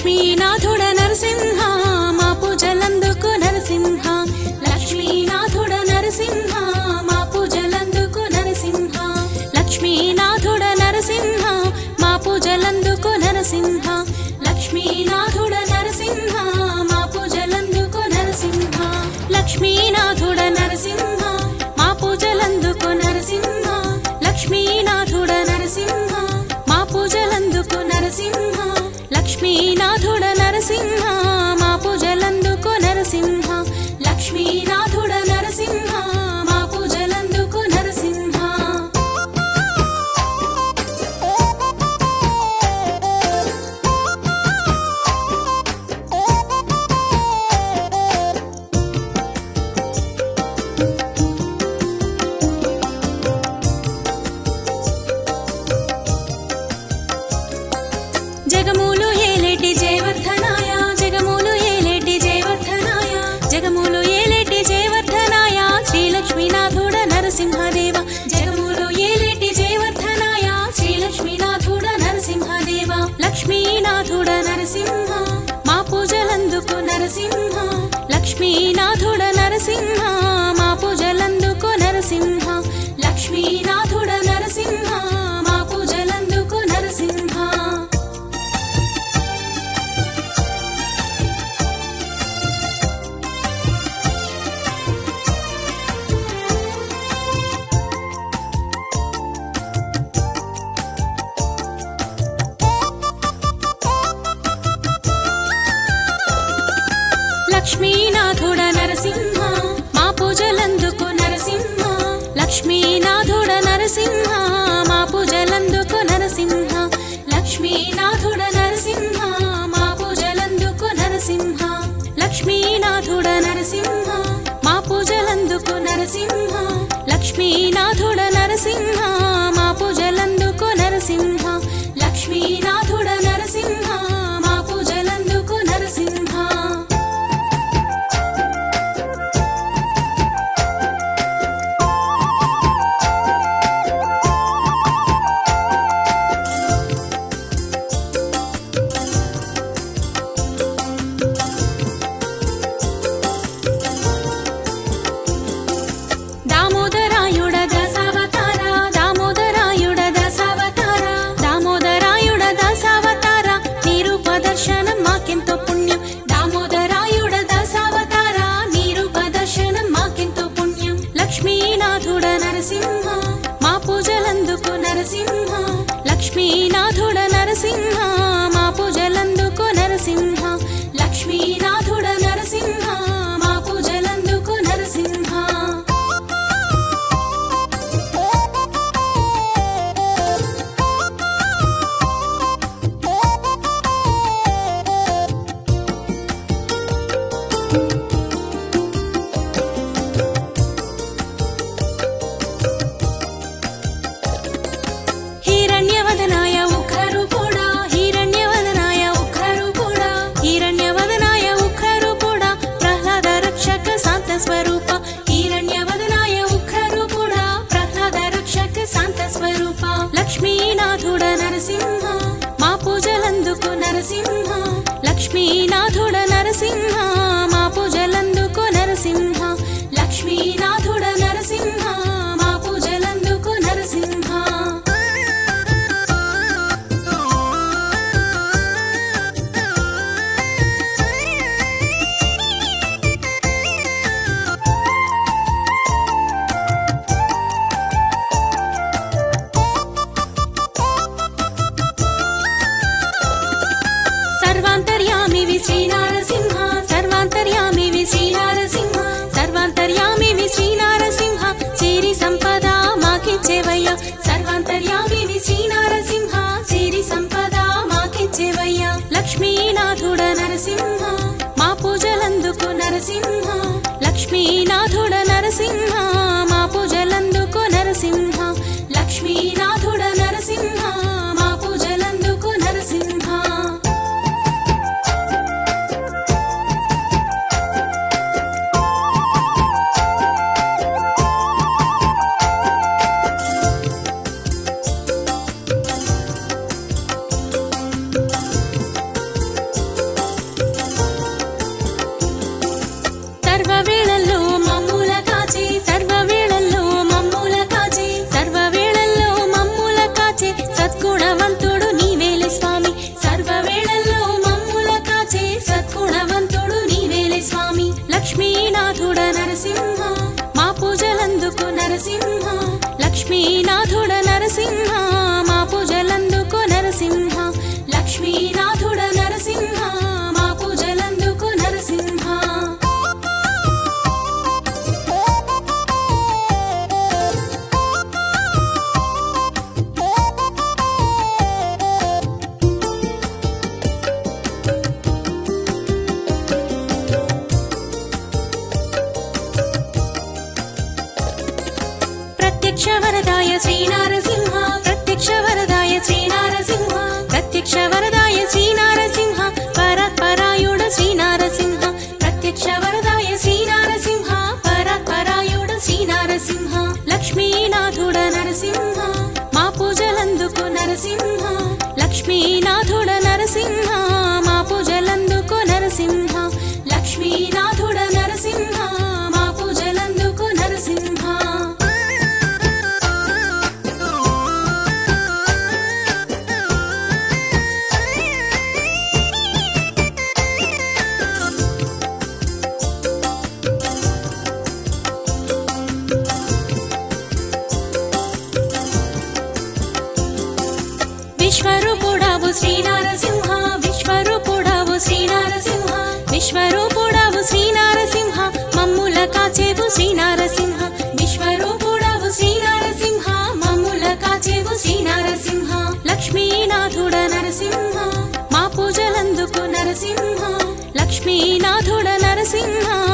లక్ష్మీనాథుడ నరసింహ మా పూజలందుకు నరసింహ లక్ష్మీనాథుడ నరసింహ మా పూజలందుకు నరసింహ లక్ష్మీనాథుడ నరసింహ మా పూజలందుకు నరసింహ లక్ష్మీనాథుడ నరసింహ మా పూజలందుకు నరసింహ లక్ష్మీనాథుడ నరసింహ మా పూజలందుకు నరసింహ లక్ష్మీనాథుడ నరసింహ మా పూజలందుకు నరసింహ లక్ష్మీనాథుడ నరసింహ మా పూజలందుకు నరసింహ లక్ష్మీనాథుడ నరసింహ మా పూజలందుకు నరసింహ జగములు ఏలేటి జయవర్ధనాయ జగములు ఏలేటి జయవర్ధనాయ జగములు ఏలేటి జయవర్ధనాయ శ్రీ లక్ష్మీనాథుడ నరసింహదేవ జగములు ఏలేటి జయవర్ధనాయ శ్రీ లక్ష్మీనాథుడ నరసింహదేవ లక్ష్మీనాథుడ నరసింహ మా పూజలందుకు నరసింహ లక్ష్మీనాథుడ నరసింహ మా పూజలందుకు నరసింహ లక్ష్మీనాథుడ నరసింహ మా పూజలందుకు నరసింహ లక్ష్మీనాథుడ నరసింహ మా పూజలందుకు నరసింహ లక్ష్మీనాథుడ నరసింహ మా పూజలందుకు నరసింహ లక్ష్మీనాథుడ నరసింహ మా పూజలందుకు నరసింహ లక్ష్మీనాథుడ నరసింహ మా పూజలందుకు నరసింహ లక్ష్మీనాథుడ నరసింహ మా పూజలందుకు నరసింహ లక్ష్మీనాథుడ నరసింహ మా పూజలందుకు నరసింహ దామోదరాయుడ దశావతార దామోదరాయుడ దశావతార దామోదరాయుడ దశావతార నీరు ప్రదర్శనం మాకెంతో పుణ్యం దామోదరాయుడ దశావతార నీరు ప్రదర్శనం మాకెంతో పుణ్యం లక్ష్మీనాథుడ నరసింహ మా పూజలందుకు నరసింహ లక్ష్మీనాథుడ నరసింహ మా పూజలందుకు నరసింహ లక్ష్మీనాథుడ నరసింహ మా పూజలందుకు నరసింహ హిరణ్యవదనాయ ఉగ్రరూపుడా హిరణ్యవదనాయ ఉగ్రరూపుడా హిరణ్యవదనాయ ఉగ్రరూపుడా ప్రహ్లాద రక్షక శాంత స్వరూప హిరణ్యవదనాయ ఉగ్రరూపుడా ప్రహ్లాద రక్షక శాంత స్వరూప లక్ష్మీనాథుడ నరసింహ మా పూజలందుకు నరసింహ లక్ష్మీనాథుడ నరసింహ మా పూజలందుకు నరసింహ లక్ష్మీనాథుడ నరసింహ మా పూజలందుకు నరసింహ సర్వాంతర్యామి వి శ్రీనారసింహ సర్వాంతర్యామి వి శ్రీనారసింహ సర్వాంతర్యామి వి శ్రీనారసింహ సిరి సంపద మాకిచ్చేవయ్య సర్వాంతర్యామి వి శ్రీనారసింహ సిరి సంపద మాకిచ్చేవయ్య లక్ష్మీనాథుడ నరసింహ మా పూజలందుకు నరసింహ లక్ష్మీనాథుడ నరసింహ మా పూజలందుకు నరసింహ లక్ష్మీనాథుడ నరసింహ మా పూజలందుకు నరసింహ నరసింహ లక్ష్మీనాథుడ నరసింహ మా పూజలందుకు నరసింహ లక్ష్మీనాథుడ నరసింహ మా పూజలందుకు నరసింహ ప్రత్యక్ష వరదాయ శ్రీనారసింహ ప్రత్యక్ష వరదాయ శ్రీనారసింహ ప్రత్యక్ష వరదాయ శ్రీనారసింహ పరాత్పరాయుడ శ్రీనారసింహ ప్రత్యక్ష వరదాయ శ్రీనారసింహ పరాత్పరాయుడ శ్రీనారసింహ లక్ష్మీనాథుడ నరసింహ మా పూజలందుకు నరసింహ లక్ష్మీనాథుడ నరసింహ మా పూజలందుకు నరసింహ లక్ష్మీనాథుడ నరసింహ మా పూజలందుకు నరసింహ విశ్వరూపుడవు శ్రీనారసింహ విశ్వరూపుడవు శ్రీనారసింహ విశ్వరూపుడవు శ్రీనారసింహ మమ్ముల కాచేవు శ్రీనారసింహ విశ్వరూపుడవు శ్రీనారసింహ మమ్ముల కాచేవు శ్రీనారసింహ లక్ష్మీనాథుడ నరసింహ మా పూజలందుకు నరసింహ లక్ష్మీనాథుడ నరసింహ